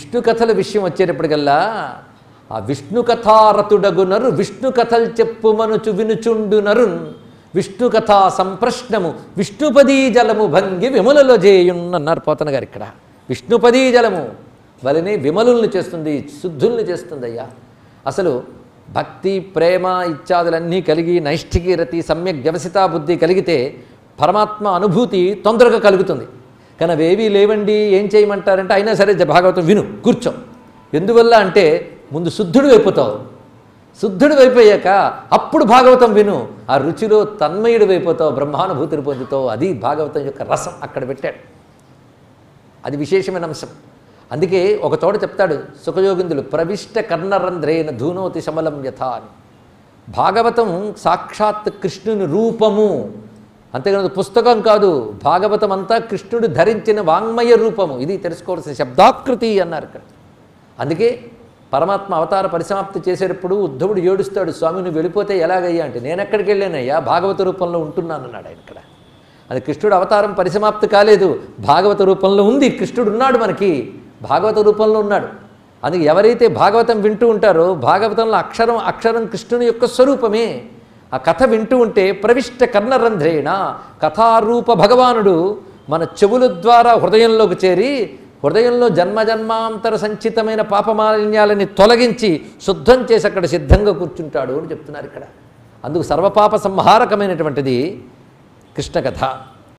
విష్ణు కథల విషయం వచ్చేటప్పటికల్లా ఆ విష్ణు కథారతుడగునరు విష్ణు కథలు చెప్పుమనుచు వినుచుండునరు విష్ణు కథా సంప్రశ్నము విష్ణుపదీ జలము భంగి విమలలో చేయున్నన్నారు పోతన గారు ఇక్కడ విష్ణుపదీ జలము వలనే విమలుల్ని చేస్తుంది శుద్ధుల్ని చేస్తుంది అయ్యా అసలు భక్తి ప్రేమ ఇత్యాదులన్నీ కలిగి నైష్ఠికి రతి సమ్యక్ వ్యవసితా బుద్ధి కలిగితే పరమాత్మ అనుభూతి తొందరగా కలుగుతుంది కానీ అవేవీ లేవండి ఏం చేయమంటారంటే అయినా సరే జ- భాగవతం విను కూర్చో ఎందువల్ల అంటే ముందు శుద్ధుడు అయిపోతావు శుద్ధుడు అయిపోయాక అప్పుడు భాగవతం విను ఆ రుచిలో తన్మయుడు అయిపోతావు బ్రహ్మానుభూతిని పొందుతావు అది భాగవతం యొక్క రసం అక్కడ పెట్టాడు అది విశేషమైన అంశం అందుకే ఒక చోట చెప్తాడు సుఖయోగిందులు ప్రవిష్ట కర్ణరంధ్రేన ధూనోతి శమలం యథ అని భాగవతం సాక్షాత్ కృష్ణుని రూపము అంతేకాదు పుస్తకం కాదు భాగవతం అంతా కృష్ణుడు ధరించిన వాంగ్మయ రూపము ఇది తెలుసుకోవాల్సిన శబ్దాకృతి అన్నారు ఇక్కడ అందుకే పరమాత్మ అవతార పరిసమాప్తి చేసేటప్పుడు ఉద్ధవుడు ఏడుస్తాడు స్వామి నువ్వు వెళ్ళిపోతే ఎలాగయ్యా అంటే నేను ఎక్కడికి వెళ్ళానయ్యా భాగవత రూపంలో ఉంటున్నానన్నాడు ఆయన ఇక్కడ అది కృష్ణుడు అవతారం పరిసమాప్తి కాలేదు భాగవత రూపంలో ఉంది కృష్ణుడు ఉన్నాడు మనకి భాగవత రూపంలో ఉన్నాడు అందుకే ఎవరైతే భాగవతం వింటూ ఉంటారో భాగవతంలో అక్షరం అక్షరం కృష్ణుని యొక్క స్వరూపమే ఆ కథ వింటూ ఉంటే ప్రవిష్ట కర్ణరంధ్రేణ కథారూప భగవానుడు మన చెవుల ద్వారా హృదయంలోకి చేరి హృదయంలో జన్మజన్మాంతర సంచితమైన పాపమాలిన్యాలని తొలగించి శుద్ధం చేసి అక్కడ సిద్ధంగా కూర్చుంటాడు అని చెప్తున్నారు ఇక్కడ అందుకు సర్వపాప సంహారకమైనటువంటిది కృష్ణ కథ